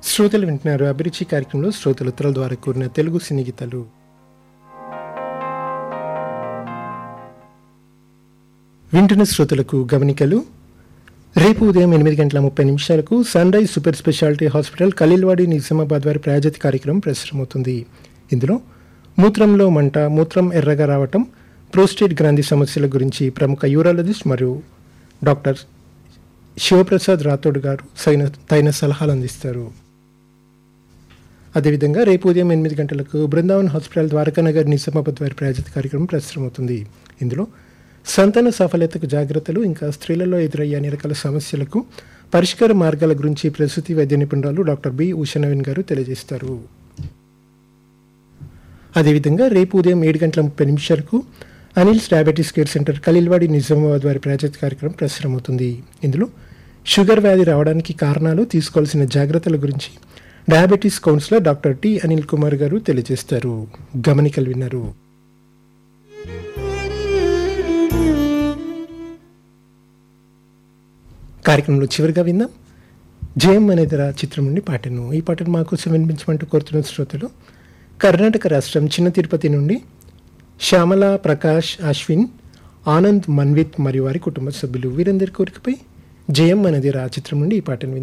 శ్రోతలు వింటున్నారు అభిరుచి కార్యక్రమంలో శ్రోతలు ఉత్తరాల ద్వారా కూరిన తెలుగు సినీ గీతాలు వింటున్న శ్రోతలకు గమనికలు రేపు ఉదయం ఎనిమిది గంటల ముప్పై నిమిషాలకు sunrise super speciality hospital Khaleelwadi Nizamabad వారి ప్రాయోజిత కార్యక్రమం ప్రసారమవుతుంది ఇందులో మూత్రంలో మంట మూత్రం ఎర్రగా రావటం ప్రోస్టేట్ గ్రంథి సమస్యల గురించి ప్రముఖ యూరాలజిస్ట్ మరియు డాక్టర్ శివప్రసాద్ రాథోడ్ గారు సైన తగిన సలహాలు అందిస్తారు అదేవిధంగా రేపు ఉదయం ఎనిమిది గంటలకు బృందావన్ హాస్పిటల్ ద్వారకానగర్ నిజామాబాద్ వారి ప్రాయోజిత కార్యక్రమం ప్రసారమవుతుంది ఇందులో సంతాన సాఫల్యతకు జాగ్రత్తలు ఇంకా స్త్రీలలో ఎదురయ్యే అన్ని రకాల సమస్యలకు పరిష్కార మార్గాల గురించి ప్రసూతి వైద్య నిపుణురాలు డాక్టర్ బి ఉషనవీన్ గారు తెలియజేస్తారు అదేవిధంగా రేపు ఉదయం ఏడు గంటల ముప్పై నిమిషాలకు Anil's diabetes care centre Khaleelwadi Nizamabad వారి ప్రాజెక్ట్ కార్యక్రమం ప్రసారమవుతుంది ఇందులో షుగర్ వ్యాధి రావడానికి కారణాలు తీసుకోవాల్సిన జాగ్రత్తల గురించి diabetes counsellor doctor T Anil Kumar గారు తెలియజేస్తారు గమనికలు విన్నారు కార్యక్రమంలో చివరిగా విందాం జయం అనేది రా చిత్రం నుండి పాటను ఈ పాటను మా కోసం వినిపించమంటూ కోరుతున్న శ్రోతలు కర్ణాటక రాష్ట్రం చిన్న తిరుపతి నుండి శ్యామల ప్రకాష్ అశ్విన్ ఆనంద్ మన్విత్ మరియు వారి కుటుంబ సభ్యులు వీరందరి కోరికపై జయం అనేది రా చిత్రం నుండి ఈ పాటను విందాం